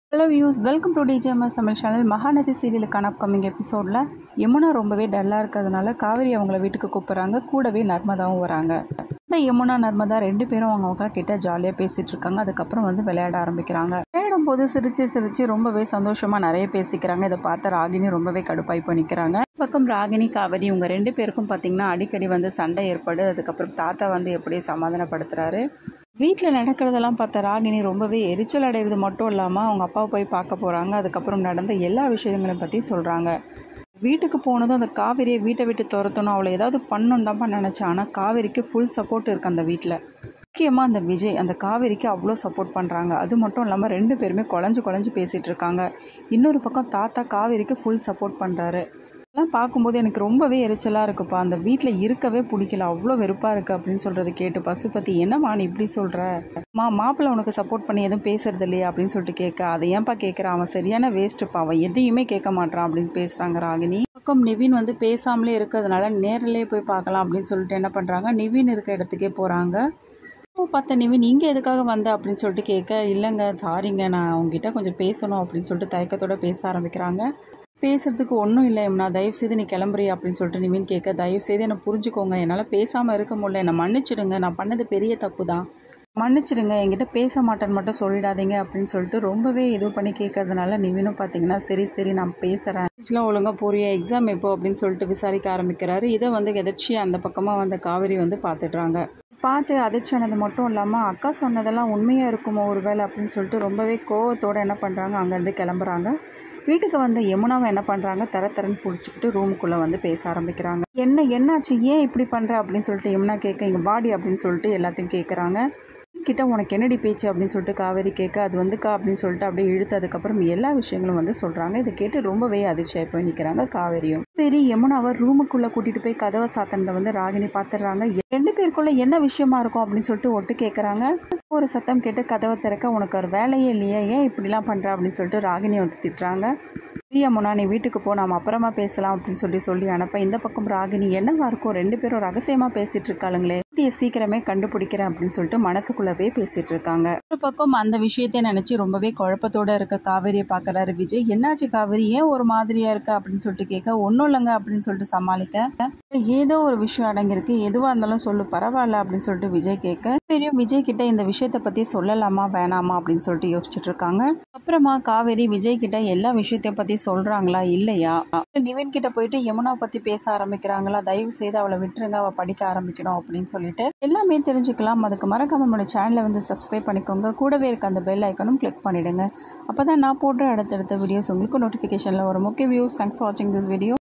hello views welcome to DJMS Tamil channel Mahanadhi சீரியலுக்கான upcoming எபிசோடில் யமுனா ரொம்பவே டல்லாக இருக்கிறதுனால காவேரி அவங்கள வீட்டுக்கு கூப்பிட்றாங்க கூடவே நர்மதாவும் வராங்க இந்த யமுனா நர்மதா ரெண்டு பேரும் அவங்க அக்கா கிட்ட ஜாலியாக பேசிகிட்டு இருக்காங்க அதுக்கப்புறம் வந்து விளையாட ஆரம்பிக்கிறாங்க விளையாடும் போது சிரிச்சு சிரிச்சு ரொம்பவே சந்தோஷமாக நிறைய பேசிக்கிறாங்க இதை பார்த்த ராகினி ரொம்பவே கடுப்பாய் பண்ணிக்கிறாங்க பக்கம் ராகினி காவேரி இவங்க ரெண்டு பேருக்கும் பார்த்தீங்கன்னா அடிக்கடி வந்து சண்டை ஏற்படு அதுக்கப்புறம் தாத்தா வந்து எப்படி சமாதானப்படுத்துறாரு வீட்டில் நடக்கிறதெல்லாம் பார்த்த ராகினி ரொம்பவே எரிச்சல் அடைகிறது மட்டும் இல்லாமல் அவங்க அப்பாவை போய் பார்க்க போகிறாங்க அதுக்கப்புறம் நடந்த எல்லா விஷயங்களையும் பற்றி சொல்கிறாங்க வீட்டுக்கு போனதும் அந்த காவேரியை வீட்டை விட்டு துரத்தணும் அவளை ஏதாவது பண்ணணும் தான்ப்பா நினச்சேன் ஆனால் காவேரிக்கு ஃபுல் சப்போர்ட் இருக்குது அந்த வீட்டில் முக்கியமாக அந்த விஜய் அந்த காவேரிக்கு அவ்வளோ சப்போர்ட் பண்ணுறாங்க அது மட்டும் இல்லாமல் ரெண்டு பேருமே குழஞ்சு குழஞ்சு பேசிகிட்டு இருக்காங்க இன்னொரு பக்கம் தாத்தா காவேரிக்கு ஃபுல் சப்போர்ட் பண்ணுறாரு இதெல்லாம் பார்க்கும்போது எனக்கு ரொம்பவே எரிச்சலாக இருக்குப்பா அந்த வீட்டில் இருக்கவே பிடிக்கல அவ்வளோ வெறுப்பாக இருக்குது அப்படின்னு சொல்கிறது கேட்டு பசுபதி என்னம்மா நீ இப்படி சொல்கிற மா மாப்பிள்ளை உனக்கு சப்போர்ட் பண்ணி எதுவும் பேசுறது இல்லையா அப்படின்னு சொல்லிட்டு கேட்க அதை ஏன்ப்பா கேட்குறான் அவன் சரியான வேஸ்ட்டுப்பா அவன் எதையுமே கேட்க மாட்டான் அப்படின்னு பேசுகிறாங்க ராகினி பக்கம் நிவின் வந்து பேசாமலே இருக்கிறதுனால நேரிலே போய் பார்க்கலாம் அப்படின்னு சொல்லிட்டு என்ன பண்ணுறாங்க நிவின் இருக்க இடத்துக்கே போகிறாங்க பார்த்த நிவின் இங்கே எதுக்காக வந்த அப்படின்னு சொல்லிட்டு கேட்க இல்லைங்க தாரிங்க நான் உங்ககிட்ட கொஞ்சம் பேசணும் அப்படின்னு சொல்லிட்டு தயக்கத்தோட பேச ஆரம்பிக்கிறாங்க பேசுறதுக்கு ஒன்றும் இல்லை எம்னா தயவு செய்து நீ கிளம்புறியா அப்படின்னு சொல்லிட்டு நிவின் கேட்க தயவு செய்து என்னை புரிஞ்சுக்கோங்க என்னால் பேசாமல் இருக்க முடியல என்னை மன்னிச்சிடுங்க நான் பண்ணது பெரிய தப்பு தான் மன்னிச்சிடுங்க என்கிட்ட பேச மாட்டேன்னு மட்டும் சொல்லிடாதீங்க அப்படின்னு சொல்லிட்டு ரொம்பவே இது பண்ணி கேட்கறதுனால நிவினும் பார்த்தீங்கன்னா சரி சரி நான் பேசுகிறேன் ஆக்சுவலாக ஒழுங்காக போறிய எக்ஸாம் எப்போ அப்படின்னு சொல்லிட்டு விசாரிக்க ஆரம்பிக்கிறாரு இதை வந்து எதிர்ச்சியாக அந்த பக்கமாக வந்த காவேரி வந்து பார்த்துடுறாங்க பார்த்து அதிர்ச்சியானது மட்டும் இல்லாமல் அக்கா சொன்னதெல்லாம் உண்மையாக இருக்குமோ ஒரு வேளை அப்படின்னு சொல்லிட்டு ரொம்பவே கோவத்தோடு என்ன பண்ணுறாங்க அங்கேருந்து கிளம்புறாங்க வீட்டுக்கு வந்த யமுனாவை என்ன பண்ணுறாங்க தர தரன்னு பிடிச்சிக்கிட்டு ரூமுக்குள்ளே வந்து பேச ஆரம்பிக்கிறாங்க என்ன என்னாச்சு ஏன் இப்படி பண்ணுற அப்படின்னு சொல்லிட்டு யமுனா கேட்க இங்கே பாடி அப்படின்னு சொல்லிட்டு எல்லாத்தையும் கேட்குறாங்க கிட்ட உனக்கு என்னடி பேச்சு அப்படின்னு சொல்லிட்டு காவேரி கேட்க அது வந்துக்கா அப்படின்னு சொல்லிட்டு அப்படியே இழுத்து அதுக்கப்புறம் எல்லா விஷயங்களும் வந்து சொல்கிறாங்க இதை கேட்டு ரொம்பவே அதிர்ச்சியாகி போய் நிற்கிறாங்க காவேரியும் சரி யமுனாவை ரூமுக்குள்ளே கூட்டிகிட்டு போய் கதவை சாத்தினதை வந்து ராகினி பார்த்துடுறாங்க ரெண்டு பேருக்குள்ள என்ன விஷயமா இருக்கும் அப்படின்னு சொல்லிட்டு ஒட்டு கேட்குறாங்க ஒரு சத்தம் கேட்டு கதவை திறக்க உனக்கு ஒரு வேலையே இல்லையா ஏன் இப்படிலாம் பண்ணுற அப்படின்னு சொல்லிட்டு ராகினி வந்து திட்டுறாங்க பிரியமுனா நீ வீட்டுக்கு போ நாம் அப்புறமா பேசலாம் அப்படின்னு சொல்லி சொல்லி அனுப்ப இந்த பக்கம் ராகினி என்னவா இருக்கும் ரெண்டு பேரும் ரகசியமாக பேசிட்டு இருக்காளுங்களே குட்டியை சீக்கிரமே கண்டுபிடிக்கிறேன் அப்படின்னு சொல்லிட்டு மனசுக்குள்ளவே பேசிட்டு இருக்காங்க ஒரு பக்கம் அந்த விஷயத்தை நினைச்சு ரொம்பவே குழப்பத்தோட இருக்க காவேரியை பார்க்கறாரு விஜய் என்னாச்சு காவேரி ஏன் ஒரு மாதிரியா இருக்க அப்படின்னு சொல்லிட்டு கேட்க ஒன்றும் இல்லைங்க அப்படின்னு சொல்லிட்டு சமாளிக்க ஏதோ ஒரு விஷயம் அடங்கியிருக்கு எதுவாக இருந்தாலும் சொல்லு பரவாயில்ல அப்படின்னு சொல்லிட்டு விஜய் கேட்க பெரிய விஜய் கிட்ட இந்த விஷயத்தை பத்தி சொல்லலாமா வேணாமா அப்படின்னு சொல்லிட்டு யோசிச்சுட்டு இருக்காங்க அப்புறமா காவேரி விஜய் கிட்ட எல்லா விஷயத்தையும் பத்தி சொல்றாங்களா இல்லையா நிவின் கிட்ட போயிட்டு யமுனா பத்தி பேச ஆரம்பிக்கிறாங்களா தயவு செய்து அவளை விட்டுருங்க அவ படிக்க ஆரம்பிக்கணும் அப்படின்னு சொல்லிட்டு எல்லாமே தெரிஞ்சுக்கலாம் அதுக்கு மறக்காம நம்மளோட சேனலை வந்து சப்ஸ்கிரைப் பண்ணிக்கோங்க கூடவே இருக்க அந்த பெல் ஐக்கனும் கிளிக் பண்ணிடுங்க அப்பதான் நான் போடுற அடுத்தடுத்த வீடியோஸ் உங்களுக்கு நோட்டிஃபிகேஷன்ல வரும் ஓகே வியூஸ் தேங்க்ஸ் வாட்சிங் திஸ் வீடியோ